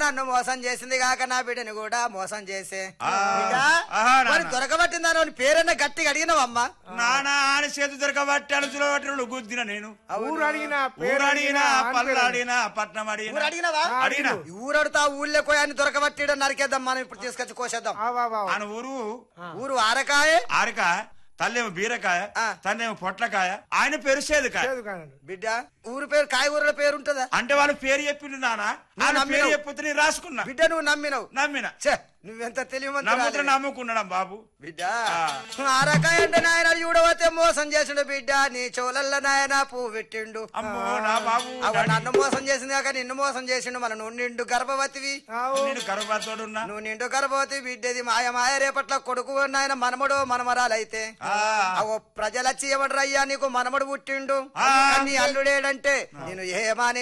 నన్ను మోసం చేసింది కాక నా బిడ్డని కూడా మోసం చేసే ఆ. బిడ్డ ఆహా, నాన్న. మరి దొరకబట్టిందని వాని పేరన్న గట్టిగా అడిగినవమ్మా నానా ఆయన చేతు దొరకబట్టి అడుచులో పట్టిన గుద్దిన నేను ఊరు అడిగినా పేరు ఊరు అడిగినా ఆని పళ్ళు పేరు అడిగినా పట్నం ఊరు అడిగినా అడిగినవా ఆ, అడిగినా ఈ ఊరడుతా ఊళ్ళో కోయాన్ని దొరకబట్టిడ నరికేద్దాం మనం ఇప్పుడు తీసుకొచ్చి కోసేద్దాం ఆవా, ఆవా. ఆయన ఊరు ఊరు ఆరకాయ ఆరిక తల్లేమో బీరకాయ ఆ. తన్నేమో పొట్లకాయ ఆయన పేరు సేదుకాయ లేదు కానండి. బిడ్డ ఊరు పేరు కాయగూరల పేరు ఉంటుందా అంటే వాళ్ళు పేరు చెప్పిండు నానా ఆయన పేరు నమ్మినావు. చెప్పితే నేను రాసుకున్నా బిడ్డ నువ్వు నమ్మినవు నమ్మిన ఛే నువ్వెంత నమ్ముతున్నా తెలియమంతా నమ్ముకున్నాడు బాబు బిడ్డ ఆ. ఆరకాయ అంటే నాయన చూడవతే మోసం చేసిండు బిడ్డ నీ చోలల్ల నాయన పువ్వు పెట్టిండు అమ్మో నా బాబు అవ నన్ను మోసం చేసింది కాక నిన్ను మోసం చేసిండు మన నువ్వు నిండు గర్భవతివి ఆవు. నేను గర్భతోడున్నా నువ్వు నిండు గర్భవతి బిడ్డది మాయ మాయ రేపట్ల కొడుకు నాయన మనమడు మనమరాలైతే ఆ. అవో ప్రజలచ్చి ఎవడ్రయ్యా నీకు మనమడు పుట్టిండు ఆ. నీ అల్లుడేడంటే నేను ఏమాని